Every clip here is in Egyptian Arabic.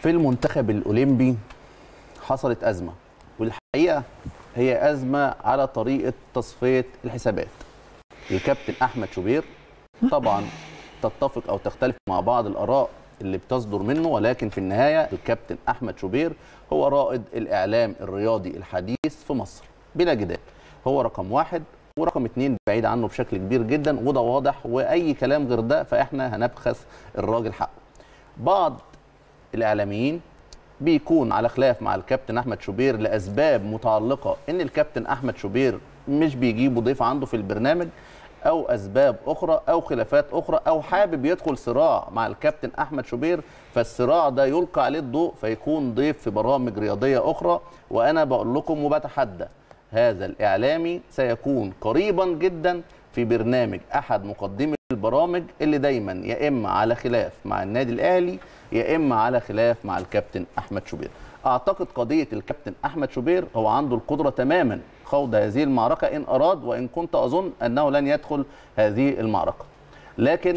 في المنتخب الاولمبي حصلت ازمه والحقيقه هي ازمه على طريقه تصفيه الحسابات الكابتن احمد شوبير طبعا تتفق او تختلف مع بعض الاراء اللي بتصدر منه ولكن في النهايه الكابتن احمد شوبير هو رائد الاعلام الرياضي الحديث في مصر بلا جدال هو رقم واحد ورقم اتنين بعيد عنه بشكل كبير جدا وده واضح واي كلام غير ده فاحنا هنبخس الراجل حقه بعض الاعلاميين بيكون على خلاف مع الكابتن احمد شوبير لاسباب متعلقه ان الكابتن احمد شوبير مش بيجيبوا ضيف عنده في البرنامج او اسباب اخرى او خلافات اخرى او حابب يدخل صراع مع الكابتن احمد شوبير فالصراع ده يلقى عليه الضوء فيكون ضيف في برامج رياضيه اخرى وانا بقول لكم وبتحدى هذا الاعلامي سيكون قريبا جدا في برنامج احد مقدمي البرامج اللي دايما يا اما على خلاف مع النادي الاهلي يا اما على خلاف مع الكابتن احمد شوبير اعتقد قضيه الكابتن احمد شوبير هو عنده القدره تماما خوض هذه المعركه ان اراد وان كنت اظن انه لن يدخل هذه المعركه لكن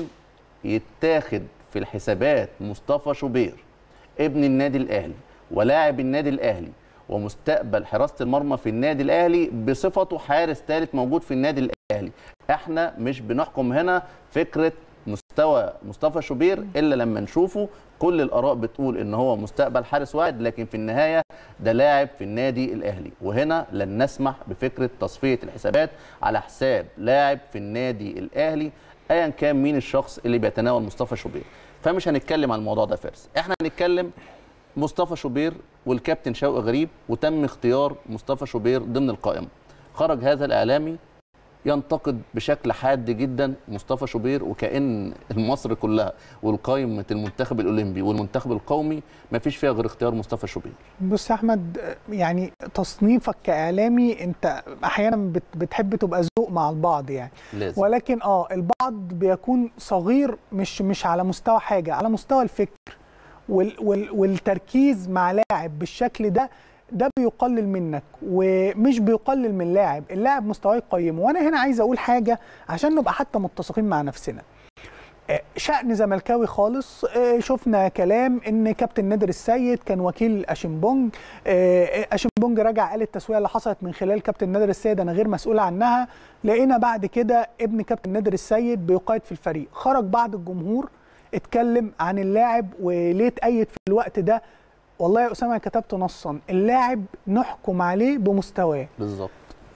يتاخد في الحسابات مصطفى شوبير ابن النادي الاهلي ولاعب النادي الاهلي ومستقبل حراسه المرمى في النادي الاهلي بصفته حارس ثالث موجود في النادي الاهلي احنا مش بنحكم هنا فكره مستوى مصطفى شوبير الا لما نشوفه كل الاراء بتقول ان هو مستقبل حارس واحد لكن في النهايه ده لاعب في النادي الاهلي وهنا لن نسمح بفكره تصفيه الحسابات على حساب لاعب في النادي الاهلي ايا كان مين الشخص اللي بيتناول مصطفى شوبير فمش هنتكلم عن الموضوع ده فارس احنا هنتكلم مصطفى شوبير والكابتن شوقي غريب وتم اختيار مصطفى شوبير ضمن القائمه خرج هذا الاعلامي ينتقد بشكل حاد جدا مصطفى شوبير وكأن مصر كلها والقائمة المنتخب الأولمبي والمنتخب القومي ما فيش فيها غير اختيار مصطفى شوبير بص يا احمد يعني تصنيفك كاعلامي انت احيانا بت- بتحب تبقى ذوق مع البعض يعني لازم ولكن اه البعض بيكون صغير مش مش على مستوى حاجه على مستوى الفكر وال وال والتركيز مع لاعب بالشكل ده ده بيقلل منك ومش بيقلل من لاعب اللاعب مستواه يقيمه وانا هنا عايز اقول حاجه عشان نبقى حتى متسقين مع نفسنا آه، شأن زملكاوي خالص آه، شفنا كلام ان كابتن نادر السيد كان وكيل اشمبونج آه، اشمبونج رجع قال التسويه اللي حصلت من خلال كابتن نادر السيد انا غير مسؤول عنها لقينا بعد كده ابن كابتن نادر السيد بيقايد في الفريق خرج بعض الجمهور اتكلم عن اللاعب وليه اتأيد في الوقت ده والله يا اسامه كتبت نصا اللاعب نحكم عليه بمستواه بالظبط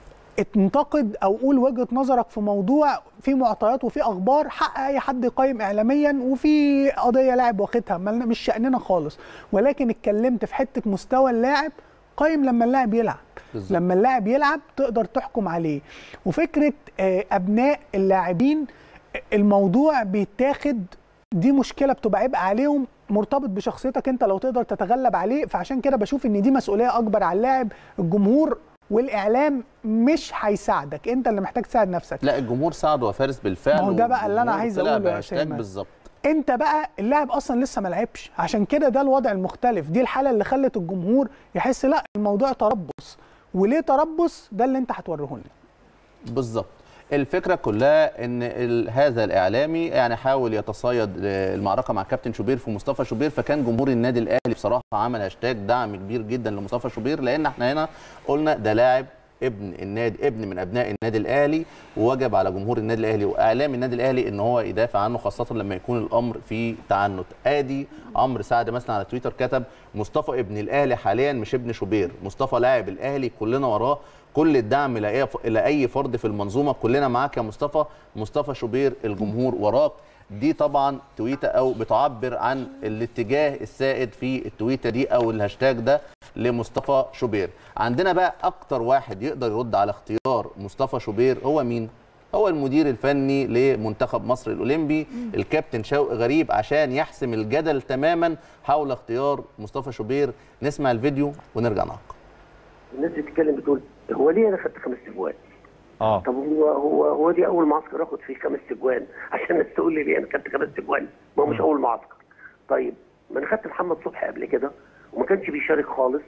انتقد او قول وجهه نظرك في موضوع في معطيات وفي اخبار حق اي حد يقيم اعلاميا وفي قضيه لاعب واخدها مالنا- مش شاننا خالص ولكن اتكلمت في حته مستوى اللاعب قيم لما اللاعب يلعب بالظبط. لما اللاعب يلعب تقدر تحكم عليه وفكره آه، ابناء اللاعبين آه، الموضوع بيتاخد دي مشكله بتبقى عبء عليهم مرتبط بشخصيتك انت لو تقدر تتغلب عليه فعشان كده بشوف ان دي مسؤوليه اكبر على اللاعب الجمهور والاعلام مش هيساعدك انت اللي محتاج تساعد نفسك لا الجمهور ساعده يا فارس بالفعل ما هو ده بقى اللي أنا والجمهور عايز طلع أقوله يا بهاشتاج أسامة. بالظبط انت بقى اللاعب اصلا لسه ما لعبش عشان كده ده الوضع المختلف دي الحاله اللي خلت الجمهور يحس لا الموضوع تربص وليه تربص ده اللي انت هتوريه لنا بالظبط الفكره كلها ان ال- هذا الاعلامي يعني حاول يتصيد آه، المعركه مع كابتن شوبير في مصطفى شوبير فكان جمهور النادي الاهلي بصراحه عمل هاشتاج دعم كبير جدا لمصطفى شوبير لان احنا هنا قلنا ده لاعب ابن النادي ابن من ابناء النادي الاهلي ووجب على جمهور النادي الاهلي واعلام النادي الاهلي ان هو يدافع عنه خاصه لما يكون الامر في تعنت ادي عمرو سعد مثلا على تويتر كتب مصطفى ابن الاهلي حاليا مش ابن شوبير مصطفى لاعب الاهلي كلنا وراه كل الدعم لاي لاي فرد في المنظومه كلنا معاك يا مصطفى مصطفى شوبير الجمهور وراك دي طبعا تويته او بتعبر عن الاتجاه السائد في التويته دي او الهاشتاج ده لمصطفى شوبير عندنا بقى اكتر واحد يقدر يرد على اختيار مصطفى شوبير هو مين هو المدير الفني لمنتخب مصر الاولمبي الكابتن شوقي غريب عشان يحسم الجدل تماما حول اختيار مصطفى شوبير نسمع الفيديو ونرجع نعقب الناس بتتكلم بتقول هو ليه انا خدت خمس اجوان؟ اه طب هو هو هو دي اول معسكر اخد فيه خمس اجوان عشان الناس تقول لي ليه انا خدت خمس اجوان؟ ما هو مش اول معسكر. طيب ما انا خدت محمد صبحي قبل كده وما كانش بيشارك خالص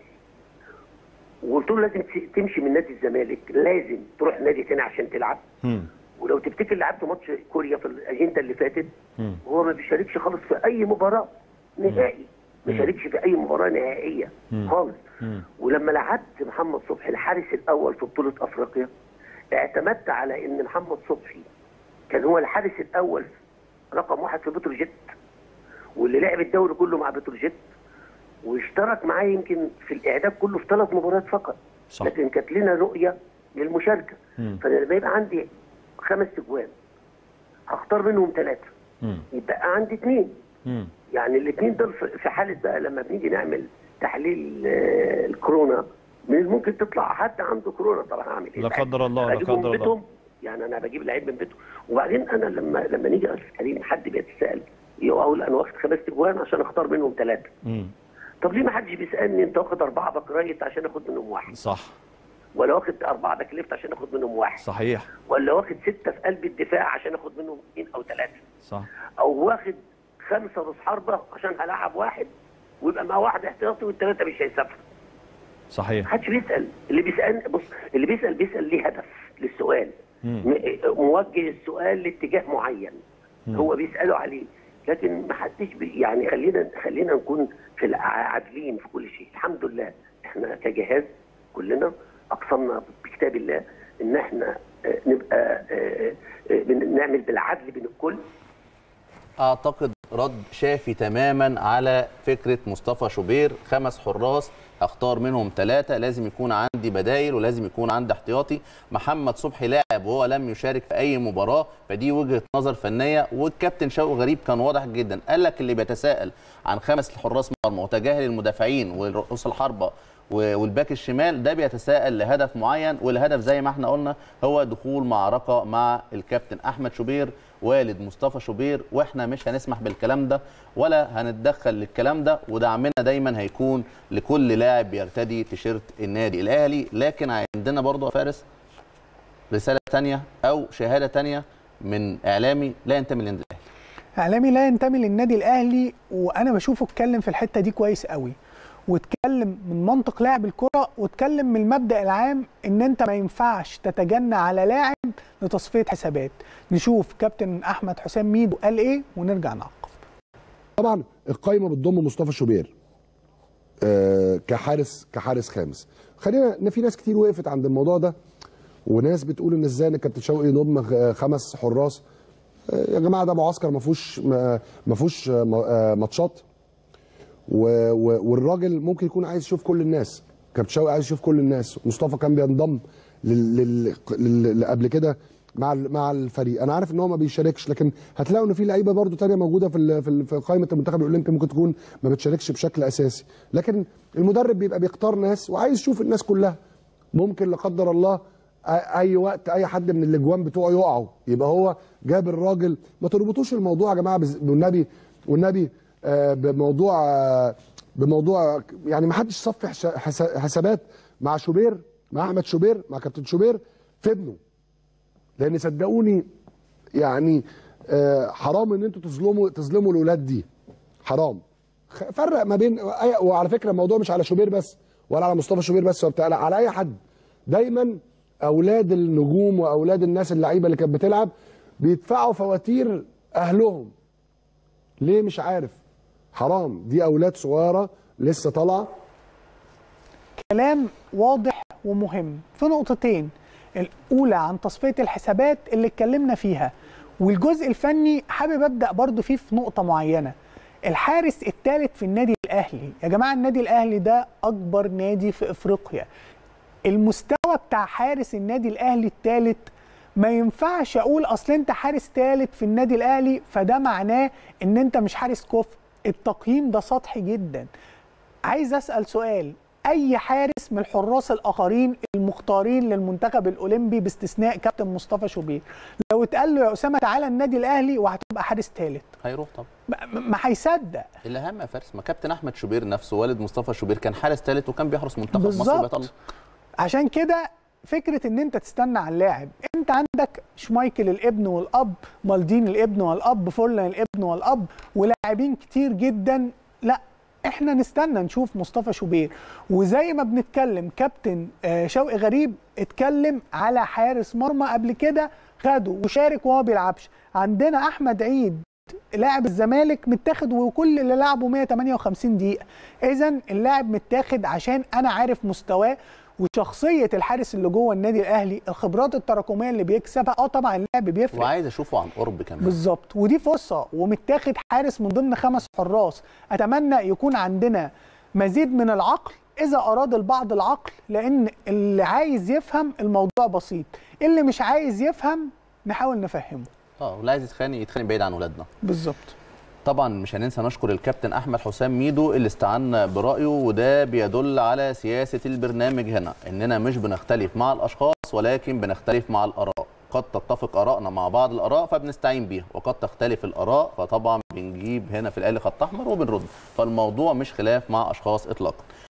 وقلت له لازم تس- تمشي من نادي الزمالك لازم تروح نادي تاني عشان تلعب مم. ولو تفتكر لعبت ماتش كوريا في الاجنده اللي فاتت مم. وهو ما بيشاركش خالص في اي مباراه نهائي ما شاركش في اي مباراه نهائيه خالص مم. ولما لعبت محمد صبحي الحارس الاول في بطوله افريقيا اعتمدت على ان محمد صبحي كان هو الحارس الاول رقم واحد في بتروجيت واللي لعب الدوري كله مع بتروجيت واشترك معاه يمكن في الاعداد كله في ثلاث مباريات فقط صح. لكن كانت لنا رؤيه للمشاركه مم. فانا لما يبقى عندي خمس اجوان هختار منهم ثلاثه مم. يبقى عندي اثنين مم. يعني الاثنين دول في في حاله بقى لما بنيجي نعمل تحليل آه، الكورونا من الممكن تطلع حد عنده كورونا طب هعمل ايه؟ لا قدر الله، لا هجيبهم قدر الله. بيتهم؟ يعني انا بجيب لعيب من بيته وبعدين انا لما لما نيجي يا أستاذ كريم حد بيتسال يقول انا واخد خمس اجوان عشان اختار منهم ثلاثه مم. طب ليه ما حدش بيسالني انت واخد اربعه باك رايت عشان اخد منهم واحد صح ولا واخد اربعه باك ليفت عشان اخد منهم واحد صحيح ولا واخد سته في قلب الدفاع عشان اخد منهم اثنين او ثلاثه صح او واخد خمسه راس حربه عشان هلاعب واحد ويبقى مع واحد احتياطي والثلاثه مش هيسافروا صحيح محدش بيسال اللي بيسال بص اللي بيسال بيسال ليه هدف للسؤال مم. م- موجه السؤال لاتجاه معين هو بيساله عليه لكن ما حدش بي يعني خلينا خلينا نكون في الع- عادلين في كل شيء الحمد لله احنا كجهاز كلنا اقسمنا بكتاب الله ان احنا آه، نبقى آه، آه، بن- نعمل بالعدل بين الكل اعتقد رد شافي تماما على فكره مصطفى شوبير خمس حراس هختار منهم ثلاثه لازم يكون عندي بدايل ولازم يكون عندي احتياطي محمد صبحي لاعب وهو لم يشارك في اي مباراه فدي وجهه نظر فنيه والكابتن شوقي غريب كان واضح جدا قال لك اللي بيتساءل عن خمس حراس مرمى وتجاهل المدافعين ورؤوس الحربه و- والباك الشمال ده بيتساءل لهدف معين والهدف زي ما احنا قلنا هو دخول معركه مع الكابتن احمد شوبير والد مصطفى شوبير واحنا مش هنسمح بالكلام ده ولا هنتدخل للكلام ده ودعمنا دايما هيكون لكل لاعب بيرتدي تيشيرت النادي الاهلي لكن عندنا برضه يا فارس رساله تانية او شهاده تانية من اعلامي لا ينتمي للنادي الاهلي اعلامي لا ينتمي للنادي الاهلي وانا بشوفه اتكلم في الحته دي كويس قوي واتكلم من منطق لاعب الكره واتكلم من المبدا العام ان انت ما ينفعش تتجنى على لاعب لتصفيه حسابات نشوف كابتن احمد حسام ميدو قال ايه ونرجع نعقب طبعا القايمه بتضم مصطفى شوبير آه، كحارس كحارس خامس خلينا ان في ناس كتير وقفت عند الموضوع ده وناس بتقول ان ازاي ان كابتن شوقي يضم غ- خمس حراس آه، يا جماعه ده معسكر ما فيهوش ما ما فيهوش آه، م- آه، ماتشات و- و- والراجل ممكن يكون عايز يشوف كل الناس كابتن شوقي عايز يشوف كل الناس مصطفى كان بينضم لل- لل- لل- اللي قبل كده مع ال- مع الفريق انا عارف ان هو ما بيشاركش لكن هتلاقوا ان في لعيبه برضو تانية موجوده في ال- في ال- في قائمه المنتخب الاولمبي ممكن تكون ما بتشاركش بشكل اساسي لكن المدرب بيبقى بيختار ناس وعايز يشوف الناس كلها ممكن لا قدر الله أ- اي وقت اي حد من الاجوان بتوعه يقعوا يبقى هو جاب الراجل ما تربطوش الموضوع يا جماعه بز- والنبي والنبي آه، بموضوع آه، بموضوع يعني ما حدش صفي حس- حس- حسابات مع شوبير مع احمد شوبير مع كابتن شوبير في ابنه لان صدقوني يعني آه، حرام ان انتوا تظلموا تظلموا الاولاد دي حرام خ- فرق ما بين أي- وعلى فكره الموضوع مش على شوبير بس ولا على مصطفى شوبير بس وبتاع لا على اي حد دايما اولاد النجوم واولاد الناس اللعيبه اللي كانت بتلعب بيدفعوا فواتير اهلهم ليه مش عارف حرام دي اولاد صغيره لسه طالعه كلام واضح ومهم في نقطتين الاولى عن تصفيه الحسابات اللي اتكلمنا فيها والجزء الفني حابب ابدا برضو فيه في نقطه معينه الحارس الثالث في النادي الاهلي يا جماعه النادي الاهلي ده اكبر نادي في افريقيا المستوى بتاع حارس النادي الاهلي الثالث ما ينفعش اقول اصل انت حارس ثالث في النادي الاهلي فده معناه ان انت مش حارس كفء التقييم ده سطحي جدا عايز اسال سؤال اي حارس من الحراس الاخرين المختارين للمنتخب الاولمبي باستثناء كابتن مصطفى شوبير لو اتقال له يا اسامه تعالى النادي الاهلي وهتبقى حارس ثالث هيروح طبعا ما ما هيصدق الاهم يا فارس ما كابتن احمد شوبير نفسه والد مصطفى شوبير كان حارس ثالث وكان بيحرس منتخب مصر بالظبط. بيتألق عشان كده فكره ان انت تستنى على اللاعب انت عندك شمايكل الابن والاب مالدين الابن والاب فورلان الابن والاب ولاعبين كتير جدا لا احنا نستنى نشوف مصطفى شوبير وزي ما بنتكلم كابتن آه، شوقي غريب اتكلم على حارس مرمى قبل كده خده وشارك وهو بيلعبش عندنا احمد عيد لاعب الزمالك متاخد وكل اللي لعبه 158 دقيقه اذا اللاعب متاخد عشان انا عارف مستواه وشخصيه الحارس اللي جوه النادي الاهلي الخبرات التراكميه اللي بيكسبها اه طبعا اللاعب بيفرق وعايز اشوفه عن قرب كمان بالظبط ودي فرصه ومتاخد حارس من ضمن خمس حراس اتمنى يكون عندنا مزيد من العقل اذا اراد البعض العقل لان اللي عايز يفهم الموضوع بسيط اللي مش عايز يفهم نحاول نفهمه اه واللي عايز يتخانق يتخانق بعيد عن ولادنا بالظبط طبعا مش هننسى نشكر الكابتن احمد حسام ميدو اللي استعنا برايه وده بيدل على سياسه البرنامج هنا اننا مش بنختلف مع الاشخاص ولكن بنختلف مع الاراء قد تتفق ارائنا مع بعض الاراء فبنستعين بيها وقد تختلف الاراء فطبعا بنجيب هنا في الاهلي خط احمر وبنرد فالموضوع مش خلاف مع اشخاص اطلاقا